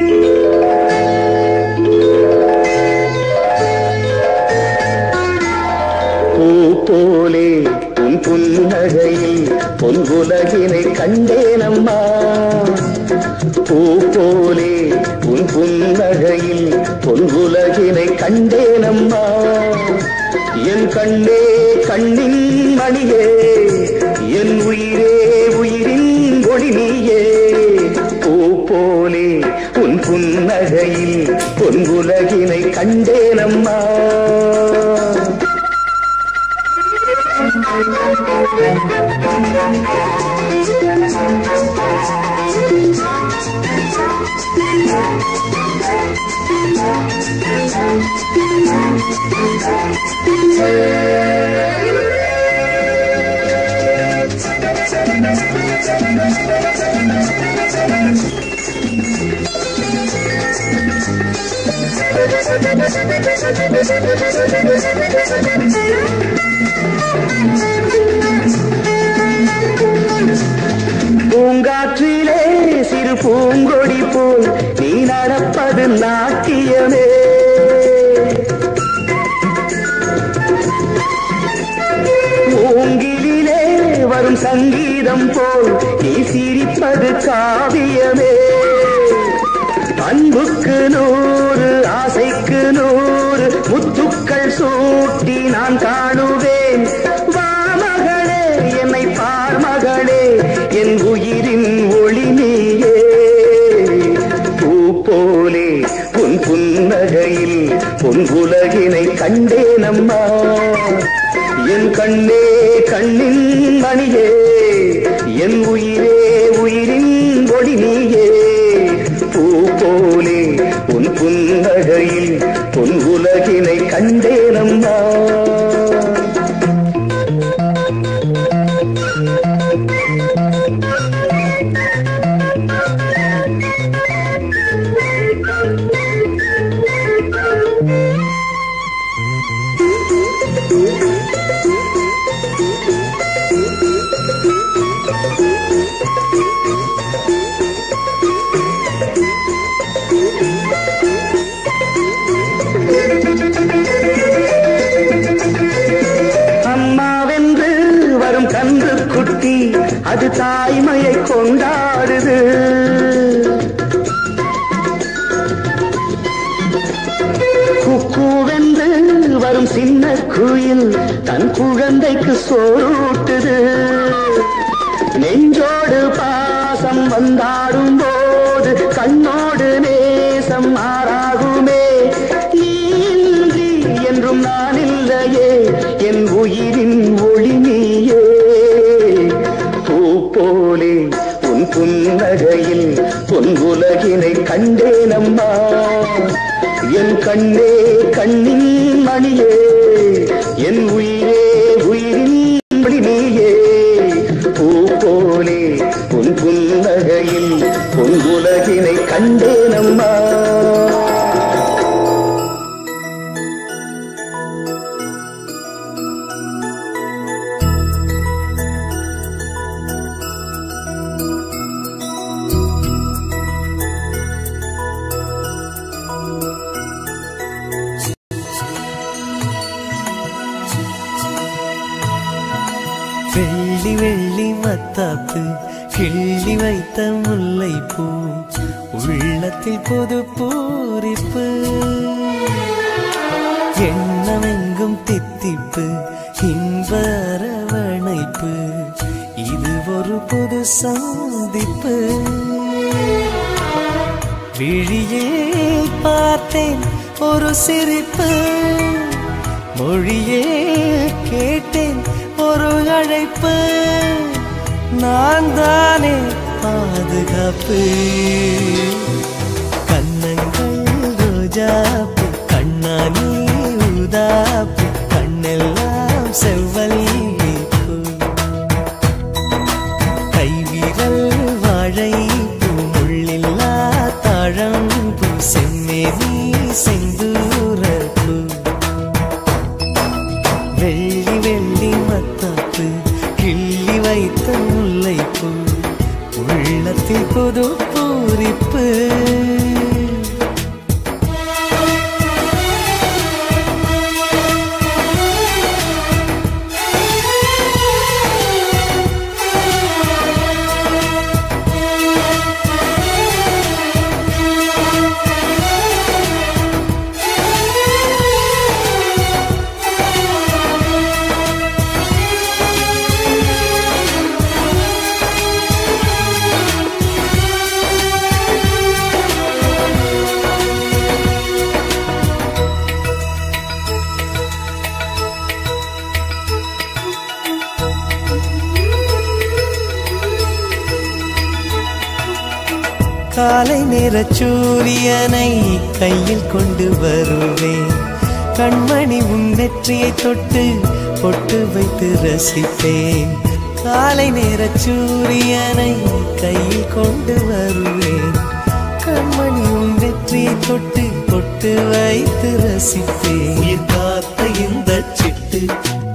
பூ போலே உன் புன்னகையில் பொன் உலகினை கண்டேனம்மா பூ போலே உன் புன்னகையில் பொன் உலகினை கண்டேனம்மா என் கண்ணே கண்ணின் மணியே என் உயிரே உயிரின் ஒளி நீயே பூ போலே உன் புன்னகையில் பொன் உலகினை கண்டேனம்மா பூங்காற்றிலே சிறு பூங்கொடி போல் நீ நடப்பது நாட்டியமே மூங்கிலே வரும் சங்கீதம் போல் நீ சிரிப்பது காவியமே அன்புக்கு நூறு ஆசைக்கு நூறு முத்துக்கள் சூட்டி நான் காணுவேன் வா மகளே என்னை பார் மகளே என் உயிரின் ஒளி நீயே பூ போலே உன் புன்னகையில் உன் உலகினை கண்டேனம்மா என் கண்ணே கண்ணின் மணியே என் உயிரே உயிரின் ஒளி நீயே பூ போலே உன் புன்னகையில் உன் உலகினை கண்டேனம்மா அம்மாவென்று வரும் கன்று குட்டி அது தாய்மையை கொண்டாடுது குக்கூவென்று வரும் சின்ன குயில் தன் குழந்தைக்கு சோறூட்டுது நெஞ்சோடு பாசம் வந்தாடும் போது கண்ணோடு நேசம் மாறாகுமே நீன்றி என்றும் நான் இல்லையே என் உயிரின் ஒளி நீயே பூ போலே உன் புன்னகையில் பொன் உலகினை கண்டேனம்மா என் கண்ணே கண்ணின் மணியே என் உயிரே உயிரின் ஒளி நீயே பூ போலே உன் புன்னகையில் உன் உலகினை கண்டேனம்மா வெள்ளி வெள்ளி மத்தாப்பு கிள்ளி வைத்த முல்லை பூ உள்ளத்தில் புது பூரிப்பு எண்ணமெங்கும் தித்திப்பு இன்ப அரவணைப்பு இது ஒரு புது சந்திப்பு விழியே பார்த்தேன் ஒரு சிரிப்பு மொழியே கேட்டேன் ஒரு அழைப்பு நான் தானே பாதுகாப்பு கண்ணங்கள் ரோஜாப்பு கண்ணானி ஊதாப்பு கண்ணெல்லாம் செவ்வல்லிப்பு கைவிரல் வாழை பூமுள்ளில்லா தாழம்பூ செம்மேனி செந்தூரப்பூ வெள்ளி வெள்ளி மத்தாப்பு கிள்ளி வைத்த முல்லைப்பூ உள்ளத்தில் புது பூரிப்பு காலை நேர சூரியனை கையில் கொண்டு வருவேன் கண்மணி உன் நெற்றியை தொட்டு பொட்டு வைத்து ரசிப்பேன் காலை நேர சூரியனை கையில் கொண்டு வருவேன் கண்மணி உன் நெற்றியை தொட்டு பொட்டு வைத்து ரசிப்பேன் உயிர் காத்த இந்த சிட்டு